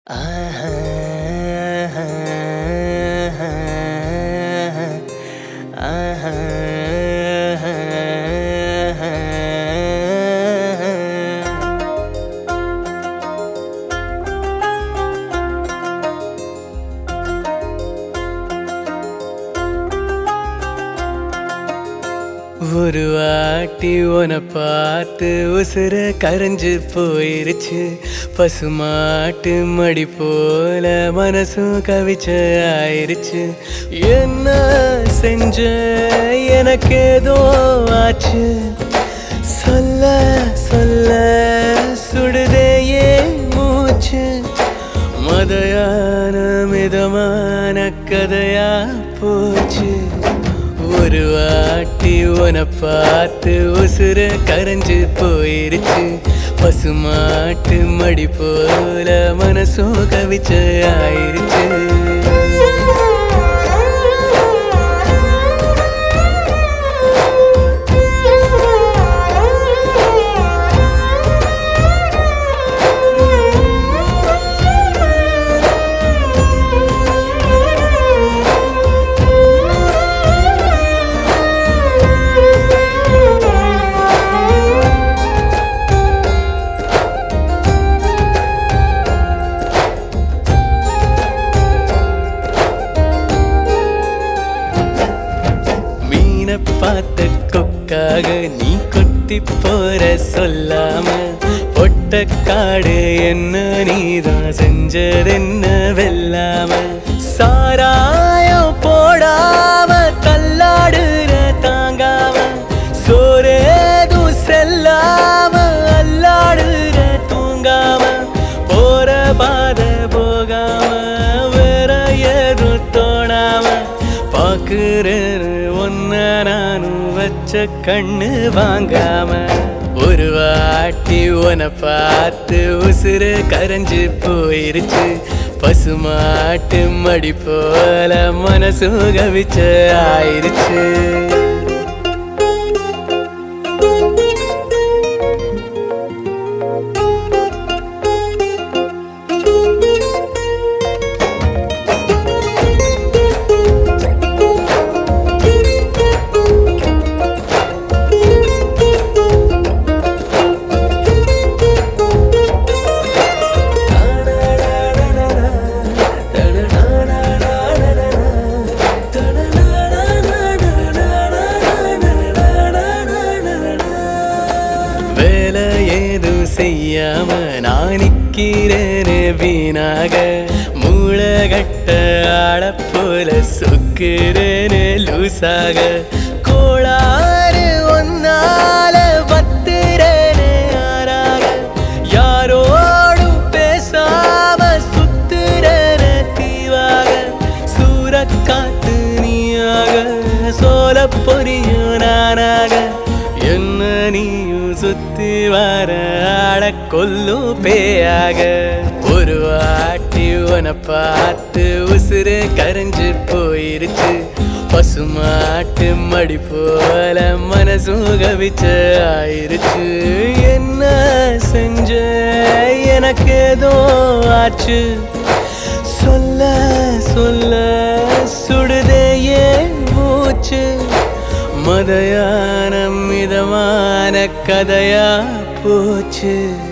ஒரு வாட்டி உன பார்த்து உசுர கரைஞ்சு போயிருச்சு பசுமாட்டு மடி போல மனசும் கவிச்ச ஆயிருச்சு என்ன செஞ்ச எனக்கு ஏதோ ஆச்சு சொல்ல சொல்ல சுடுதே ஏன் மூச்சு மதையான மிதமான கதையா போச்சு ஒரு வாட்டி உன பார்த்து உசுர கரைஞ்சு போயிருச்சு பசுமாட்டு மடி போல மனசும் கவிச்ச ஆயிருச்சு மீனை பார்த்த கொக்காக நீ கொத்தி போற சொல்லாம பொட்ட காடு என்ன நீதான் செஞ்சதென்ன வெல்லாம சாராயம் போடாம தள்ளாடுற தாங்காம சோரேதும் செல்லாம அல்லாடுற தூங்காம போற பாத போகாம வேற ஏதும் தோணாம பாக்குறேன் ஒன்ன நானும் வச்ச கண்ணு வாங்காம ஒரு வாட்டி உன பார்த்து உசுர கரைஞ்சு போயிருச்சு பசுமாட்டு மடி போல மனசு கவிச்ச ஆயிருச்சு வேலை ஏதும் செய்யாம நான் நிக்கிறேனே வீணாக மூளைகட்ட ஆள போல சொக்குறேனே லூசாக கோளாறு ஒன்னால பத்துறேனே ஆறாக யாரோடும் பேசாம சுத்துறேனே தீவாக சூறக்காத்து நீயாக சோல பொரியும் நானாக என்ன நீயும் சுத்தி வர ஆட கொல்லும் பேயாக ஒரு வாட்டி உன பார்த்து உசுறு கரைஞ்சு போயிருச்சு பசுமாட்டு மடி போல மனசும் கவிச்ச ஆயிருச்சு என்ன செஞ்ச எனக்கு ஏதோ ஆச்சு சொல்ல சொல்ல சுடுதே ஏன் மூச்சு மதையான மிதமான கதையா போச்சு